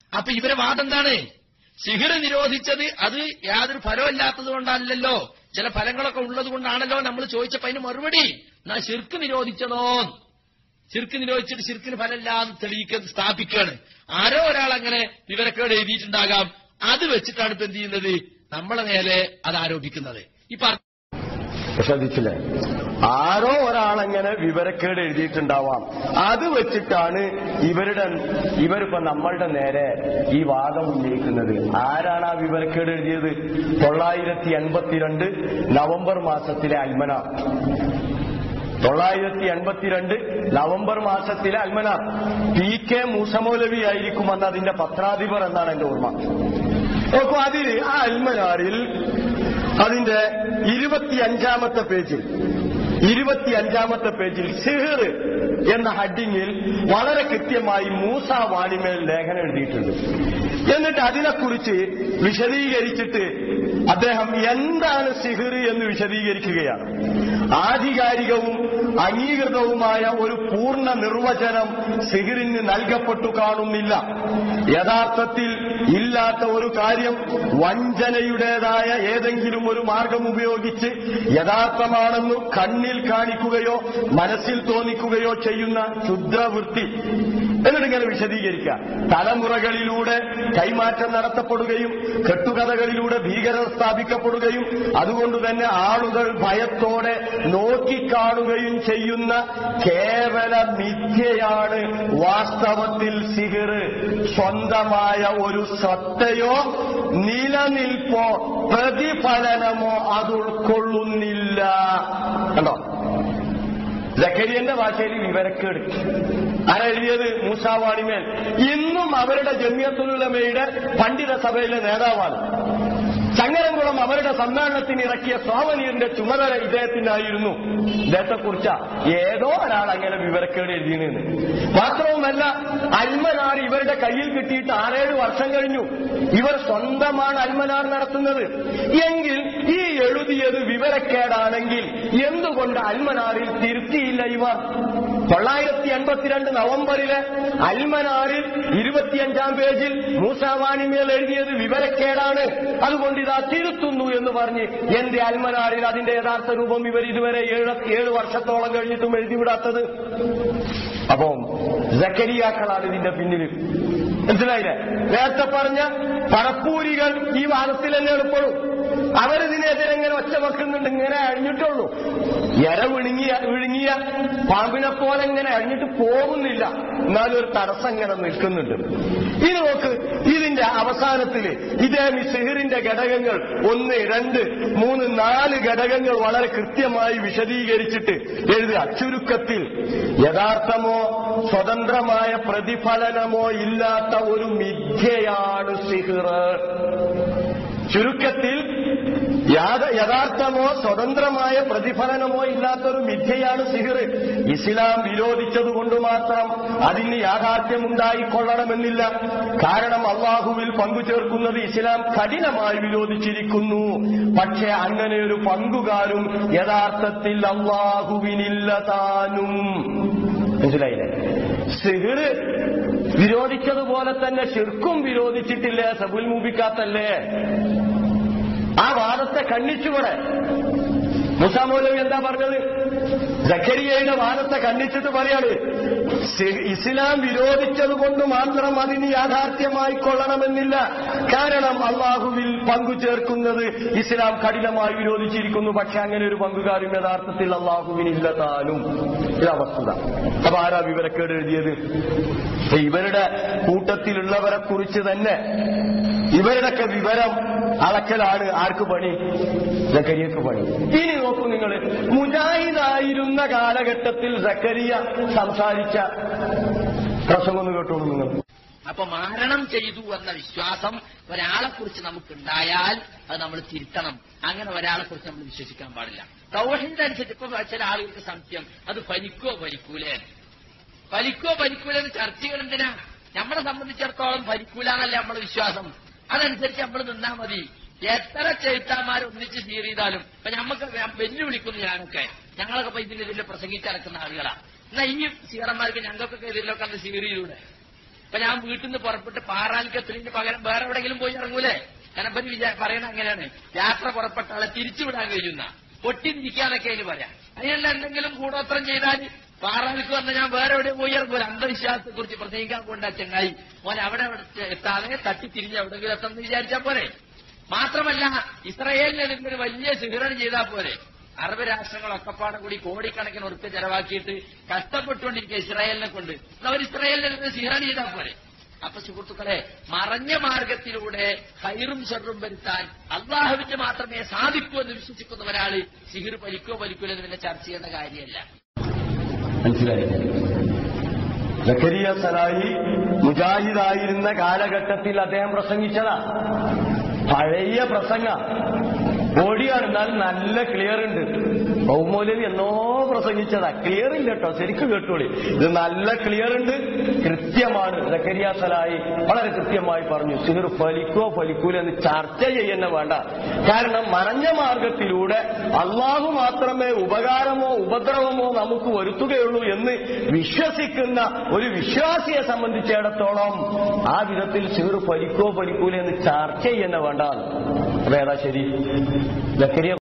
അപ്പൊ ഇവരെ വാദം എന്താണ് സിഹിർ നിരോധിച്ചത് അത് യാതൊരു ഫലമില്ലാത്തത് കൊണ്ടല്ലല്ലോ ചില ഫലങ്ങളൊക്കെ ഉള്ളത് കൊണ്ടാണല്ലോ നമ്മൾ ചോദിച്ചപ്പോ അതിന് മറുപടി എന്നാ ശിർക്ക് നിരോധിച്ചതോ ശിർക്ക് നിരോധിച്ചിട്ട് ശിർക്കിന് ഫലമില്ലാതെ തെളിയിക്ക സ്ഥാപിക്കാണ് ആരോ ഒരാൾ അങ്ങനെ വിവരക്കേട് എഴുതിയിട്ടുണ്ടാകാം അത് വെച്ചിട്ടാണ് ഇപ്പൊ എന്ത് ചെയ്യുന്നത് നമ്മളെ മേലെ അത് ആരോപിക്കുന്നത് ഈ പറഞ്ഞ ശ്രദ്ധിച്ചില്ലേ ആരോ ഒരാളെങ്ങനെ വിവരക്കേട് എഴുതിയിട്ടുണ്ടാവാം അത് വെച്ചിട്ടാണ് ഇവരുടെ ഇവരിപ്പോ നമ്മളുടെ നേരെ ഈ വാദം ഉന്നയിക്കുന്നത് ആരാണ് ആ വിവരക്കേട് എഴുതിയത് തൊള്ളായിരത്തി എൺപത്തിരണ്ട് നവംബർ മാസത്തിലെ അൽമന തൊള്ളായിരത്തി എൺപത്തിരണ്ട് നവംബർ മാസത്തിലെ അൽമനാർ പി കെ മൂസമൗലവി ആയിരിക്കുമെന്ന് അതിന്റെ പത്രാധിപർ എന്നാണ് എന്റെ ഓർമ്മ നോക്കൂ അതിൽ ആ അൽമനാറിൽ അതിന്റെ ഇരുപത്തിയഞ്ചാമത്തെ പേജിൽ ഇരുപത്തിയഞ്ചാമത്തെ പേജിൽ സിഹിർ എന്ന ഹഡിങ്ങിൽ വളരെ കൃത്യമായി മൂസ വാണിമേൽ ലേഖനം എഴുതിയിട്ടുണ്ട് എന്നിട്ട് അതിനെക്കുറിച്ച് വിശദീകരിച്ചിട്ട് അദ്ദേഹം എന്താണ് സിഹിർ എന്ന് വിശദീകരിക്കുകയാണ് ആധികാരികവും അംഗീകൃതവുമായ ഒരു പൂർണ്ണ നിർവചനം സിഹിറിന് നൽകപ്പെട്ടു കാണുന്നില്ല യഥാർത്ഥത്തിൽ ഇല്ലാത്ത ഒരു കാര്യം വഞ്ചനയുടേതായ ഏതെങ്കിലും ഒരു മാർഗം ഉപയോഗിച്ച് യഥാർത്ഥമാണെന്ന് കണ്ണിൽ കാണിക്കുകയോ മനസ്സിൽ തോന്നിക്കുകയോ ചെയ്യുന്ന ക്ഷുദ്രവൃത്തി എന്നിട്ടിങ്ങനെ വിശദീകരിക്കുക തലമുറകളിലൂടെ കൈമാറ്റം നടത്തപ്പെടുകയും കെട്ടുകഥകളിലൂടെ ഭീകരത സ്ഥാപിക്കപ്പെടുകയും അതുകൊണ്ട് തന്നെ ആളുകൾ ഭയത്തോടെ നോക്കിക്കാണുകയും ചെയ്യുന്ന കേവല മിഥ്യയാണ് വാസ്തവത്തിൽ സിഹിർ സ്വന്തമായ ഒരു സത്തയോ നിലനിൽപ്പോ പ്രതിഫലനമോ അത് ഉൾക്കൊള്ളുന്നില്ല കണ്ടോ ജക്കരിയന്റെ ഭാഷയിൽ വിവരക്കേട് ആരാ എഴുതിയത് മൂസാവാണിമേൽ ഇന്നും അവരുടെ ജമ്യത്തുലമയുടെ പണ്ഡിത സഭയിലെ നേതാവാണ് ചങ്ങരംകുളം അവരുടെ സമ്മേളനത്തിന് ഇറക്കിയ സ്വാമനീയന്റെ ചുമതല ഇദ്ദേഹത്തിനായിരുന്നു ഇദ്ദേഹത്തെക്കുറിച്ച ഏതോ ഒരാൾ അങ്ങനെ വിവരക്കേട് എഴുതിയെന്ന് മാത്രവുമല്ല അൽമനാർ ഇവരുടെ കയ്യിൽ കിട്ടിയിട്ട് ആറേഴ് വർഷം കഴിഞ്ഞു ഇവർ സ്വന്തമാണ് അൽമനാർ നടത്തുന്നത് എങ്കിൽ ഈ എഴുതിയത് വിവരക്കേടാണെങ്കിൽ എന്തുകൊണ്ട് അൽമനാറിൽ തിരുത്തിയില്ല ഇവർ തൊള്ളായിരത്തി എൺപത്തിരണ്ട് നവംബറിലെ അൽമനാറിൽ ഇരുപത്തിയഞ്ചാം പേജിൽ മൂസാവാണിമേൽ എഴുതിയത് വിവരക്കേടാണ് അതുകൊണ്ട് ഇതാ തിരുത്തുന്നു എന്ന് പറഞ്ഞ് എന്റെ അൽമനാറിൽ അതിന്റെ യഥാർത്ഥ രൂപം ഇവർ ഇതുവരെ ഏഴ് ഏഴ് വർഷത്തോളം കഴിഞ്ഞിട്ടും എഴുതിവിടാത്തത് അപ്പം ജക്കരിയാക്കളാണ് ഇതിന്റെ പിന്നിൽ മനസ്സിലായില്ലേ നേരത്തെ പറഞ്ഞ പടപ്പൂരികൾ ഈ വാദത്തിൽ തന്നെ എളുപ്പവും അവരിതിനെതിരെ ഇങ്ങനെ ഒച്ച വെക്കുന്നുണ്ട് ഇങ്ങനെ അഴിഞ്ഞിട്ടുള്ളൂ എര വിഴുങ്ങിയ വിഴുങ്ങിയ പാമ്പിനെ പോലെ ഇങ്ങനെ അഴിഞ്ഞിട്ട് പോകുന്നില്ല എന്നാലും ഒരു തടസ്സം ഇങ്ങനെ നിൽക്കുന്നുണ്ട് ഇനി നോക്ക് ഇതിന്റെ അവസാനത്തില് ഇതേ ഈ സിഹിറിന്റെ ഘടകങ്ങൾ ഒന്ന് രണ്ട് മൂന്ന് നാല് ഘടകങ്ങൾ വളരെ കൃത്യമായി വിശദീകരിച്ചിട്ട് എഴുതുക ചുരുക്കത്തിൽ യഥാർത്ഥമോ സ്വതന്ത്രമായ പ്രതിഫലനമോ ഇല്ലാത്ത ഒരു മിഥ്യയാണ് സിഹിർ ചുരുക്കത്തിൽ യാത- യഥാർത്ഥമോ സ്വതന്ത്രമായ പ്രതിഫലനമോ ഇല്ലാത്തൊരു മിഥ്യയാണ് സിഹിർ ഇസ്ലാം വിരോധിച്ചതുകൊണ്ട് മാത്രം അതിന് യാഥാർത്ഥ്യമുണ്ടായിക്കൊള്ളണമെന്നില്ല കാരണം അള്ളാഹുവിൽ പങ്കുചേർക്കുന്നത് ഇസ്ലാം കഠിനമായി വിരോധിച്ചിരിക്കുന്നു പക്ഷെ അങ്ങനെ ഒരു പങ്കുകാരും യഥാർത്ഥത്തിൽ അള്ളാഹുവിനില്ല താനും മനസ്സിലായില്ലേ സിഹിർ വിരോധിച്ചതുപോലെ തന്നെ ശിർക്കും വിരോധിച്ചിട്ടില്ലേ സബുൽ മൂബിക്കാത്തല്ലേ ആ വാദത്തെ ഖണ്ഡിച്ചുകൂടെ മുസാമൗലവി എന്താ പറഞ്ഞത് ജക്കരിയയുടെ വാദത്തെ ഖണ്ഡിച്ചിട്ട് പറയാണ് സി- ഇസ്ലാം വിരോധിച്ചത് കൊണ്ട് മാത്രം അതിന് യാഥാർത്ഥ്യമായി കൊള്ളണമെന്നില്ല കാരണം അള്ളാഹുവിൽ പങ്കു ചേർക്കുന്നത് ഇസ്ലാം കഠിനമായി വിരോധിച്ചിരിക്കുന്നു പക്ഷെ അങ്ങനെ ഒരു പങ്കുകാരും യഥാർത്ഥത്തിൽ അള്ളാഹുവിനില്ല താനും ഇതാ വസ്തുത അപ്പൊ ആരാ വിവരക്കേട് എഴുതിയത് ഇവരുടെ കൂട്ടത്തിലുള്ളവരെ കുറിച്ച് തന്നെ ഇവരുടെയൊക്കെ വിവരം അളക്കലാണ് ആർക്ക് പണി ജക്കരിയക്ക് പണി ഇനി നോക്കൂ നിങ്ങൾ മുജാഹിദായിരുന്ന കാലഘട്ടത്തിൽ ജക്കരിയ സംസാരിച്ച പ്രസംഗം ഒന്ന് കേട്ടോളൂ നിങ്ങൾ അപ്പൊ മാരണം ചെയ്തു എന്ന വിശ്വാസം ഒരാളെ കുറിച്ച് നമുക്കുണ്ടായാൽ അത് നമ്മൾ തിരുത്തണം അങ്ങനെ ഒരാളെ കുറിച്ച് നമ്മൾ വിശ്വസിക്കാൻ പാടില്ല തൗഹീദ് അനുസരിച്ച് ഇപ്പൊ ചില ആളുകൾക്ക് സംശയം അത് ഫലിക്കോ ഫലിക്കൂലേ ഫലിക്കോ ഫലിക്കൂലെന്ന് ചർച്ചകൾ എന്തിനാ നമ്മളെ സംബന്ധിച്ചിടത്തോളം ഫലിക്കൂല എന്നല്ല നമ്മുടെ വിശ്വാസം അതനുസരിച്ച് നമ്മൾ നിന്നാ മതി എത്ര ചെഴുത്താന്മാർ ഒന്നിച്ച് സീർ ചെയ്താലും ഇപ്പൊ നമുക്ക് വെല്ലുവിളിക്കുന്നു ഞാനൊക്കെ ഞങ്ങളൊക്കെ ഇപ്പൊ ഇതിനെതിരെ പ്രസംഗിച്ചിറക്കുന്ന ആളുകളാ എന്നാ ഇനിയും സീറന്മാർക്ക് ഞങ്ങൾക്കൊക്കെ ഇതിലൊക്കെ അന്ന് സീറിയിലൂടെ ഇപ്പൊ ഞാൻ വീട്ടിൽ നിന്ന് പുറപ്പെട്ട് പാറാലിക്കത്തിന് പകരം വേറെ എവിടെയെങ്കിലും പോയി ഇറങ്ങൂലേ കനപ്പനി വിചാ പറയണ അങ്ങനെയാണ് യാത്ര പുറപ്പെട്ട ആളെ തിരിച്ചുവിടാൻ കഴിയുന്ന പൊട്ടിരിക്കാന്നൊക്കെ അതിന് പറയാം അതിനല്ല എന്തെങ്കിലും കൂടോത്രം ചെയ്താൽ പാറാലിക്ക് വന്ന ഞാൻ വേറെ എവിടെ പോയി ഇറങ്ങൂല അന്ധവിശ്വാസത്തെ കുറിച്ച് പ്രസംഗിക്കാൻ കൊണ്ട ചെങ്ങായി മോൻ അവിടെ എത്താതെ തട്ടി തിരിഞ്ഞ് എവിടെയെങ്കിലും എത്തണമെന്ന് വിചാരിച്ചാൽ പോരെ മാത്രമല്ല ഇസ്രയേലിന് എന്തെങ്കിലും വലിയ സിഹറൻ ചെയ്താൽ പോരെ അറബ് രാഷ്ട്രങ്ങളൊക്കെ പാടെ കൂടി കോടിക്കണക്കിന് ഉറുപ്പ് ചെലവാക്കിയിട്ട് കഷ്ടപ്പെട്ടുകൊണ്ടിരിക്കുക ഇസ്രായേലിനെ കൊണ്ട് അവർ ഇസ്രായേലിനെ നിന്ന് സിഹറൻ ചെയ്താൽ പോരെ അപ്പൊ സുഹൃത്തുക്കളെ മറഞ്ഞ മാർഗത്തിലൂടെ ഹൈറും ഷെറും വരുത്താൻ അള്ളാഹുവിന്റെ മാത്രമേ സാധിക്കൂ എന്ന് വിശ്വസിക്കുന്ന ഒരാള് സിഹിർ വലിക്കോ വലിക്കോ എന്ന് പിന്നെ ചർച്ച ചെയ്യേണ്ട കാര്യമല്ല മനസ്സിലായി സക്കരിയ സലാഹി മുജാഹിദായിരുന്ന കാലഘട്ടത്തിൽ അദ്ദേഹം പ്രസംഗിച്ചതാ പഴയ പ്രസംഗ ഓടിയാണ് എന്നാൽ നല്ല ക്ലിയർ ഉണ്ട് ബഹുമൂലവി എന്നോ പ്രസംഗിച്ചതാ ക്ലിയർ ഇല്ല കേട്ടോ ശരിക്കും കേട്ടോളി ഇത് നല്ല ക്ലിയർ ഉണ്ട് കൃത്യമാണ് സക്കരിയ സലാഹി വളരെ കൃത്യമായി പറഞ്ഞു സിഹിർ ഫലിക്കോ ഫലിക്കൂല എന്ന് ചർച്ച ചെയ്യുന്ന വേണ്ട കാരണം മറഞ്ഞ മാർഗത്തിലൂടെ അള്ളാഹു മാത്രമേ ഉപകാരമോ ഉപദ്രവമോ നമുക്ക് വരുത്തുകയുള്ളൂ എന്ന് വിശ്വസിക്കുന്ന ഒരു വിശ്വാസിയെ സംബന്ധിച്ചിടത്തോളം ആ വിധത്തിൽ സിഹിർ ഫലിക്കോ ഫലിക്കൂല എന്ന് ചർച്ച ചെയ്യുന്ന വേണ്ട അപ്പൊ ഏതാ ശരി സക്കരിയ